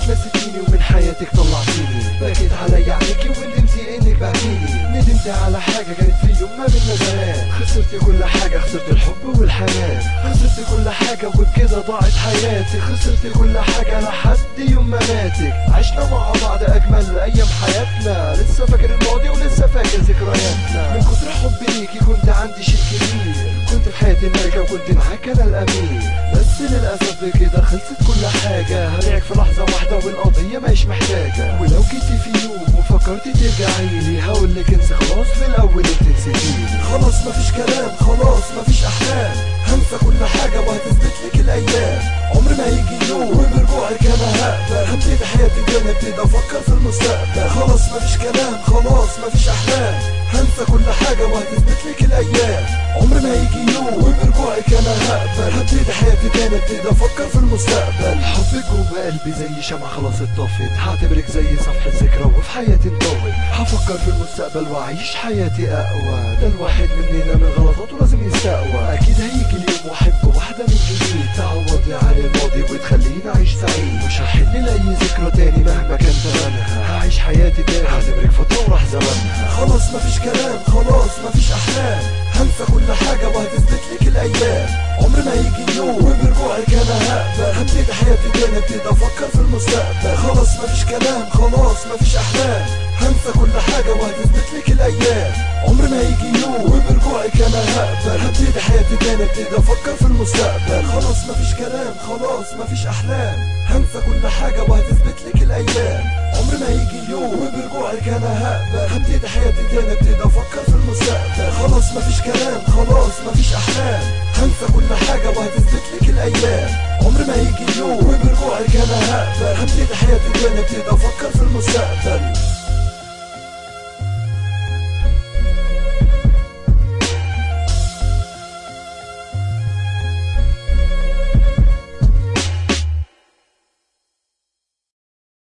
نسيتيني ومن حياتك طلعتيني بكيت علي عليكي وندمتي انك بعتيني ندمت على حاجة كانت في يوم ما بينا زمان خسرت كل حاجة خسرت الحب والحنان خسرت كل حاجة وبكده ضاعت حياتي خسرت كل حاجة لحد يوم ما ماتك عشنا مع بعض اجمل ايام حياتنا لسه فاكر الماضي ولسه فاكر ذكرياتنا من كتر حبي ليكي كنت عندي شيء كبير كنت في حياتي الملكة وكنت معاك انا الامير بس للاسف بكده خلصت كل حاجة هبيعك في لحظة واحدة والقضية مش محتاجة ولو جيتي في يوم وفكرتي ترجعي لي هقولك انسى خلاص في الاول انت نسيتيني خلاص مفيش كلام خلاص مفيش احلام هنسى كل حاجة وهتثبت لك الايام عمر ما هيجي يوم وبرجوعك انا هقبل هبتدي حياتي تاني ابتدي افكر في المستقبل خلاص مفيش كلام خلاص مفيش احلام هنسى كل حاجة وهتثبت لك الايام عمر ما هيجي يوم وبرجوعك انا هقبل هبتدي حياتي تاني ابتدي افكر في المستقبل حبك جوه قلبي زي شمعة خلاص اتطفت هعتبرك زي صفحة ذكرى وفي حياتي انطوت هفكر في المستقبل واعيش حياتي اقوى ده الواحد مننا من غلطاته لازم يستقوى اكيد هيجي اليوم واحب واحدة من جديد تعوضني عن الماضي وتخليني اعيش سعيد مش هحن لاي ذكرى تاني مهما كان ثمنها هعيش حياتي تاني هعتبرك فترة وراح زمانها خلاص مفيش كلام خلاص مفيش احلام هنسى كل حاجة وهتثبت لك الايام عمر ما هيجي يوم وبرجوعك انا هقبل هبتدي حياتي تاني ابتدي افكر في المستقبل خلاص مفيش كلام خلاص مفيش احلام هنسى كل حاجة وهتثبت لك الايام عمر ما هيجي يوم وبرجوعك انا هقبل هبتدي حياتي تاني ابتدي افكر في المستقبل خلاص مفيش كلام خلاص مفيش احلام هنسى كل حاجة وهتثبت لك الايام عمر ما هيجي يوم وبرجوعك انا هقبل هبتدي حياتي تاني ابتدي افكر في المستقبل خلاص مفيش كلام خلاص مفيش احلام هنسى كل حاجة وهتثبت لك الايام عمر ما هيجي يوم وبرجوعك انا هقبل هبتدي حياتي تاني ابتدي افكر في المستقبل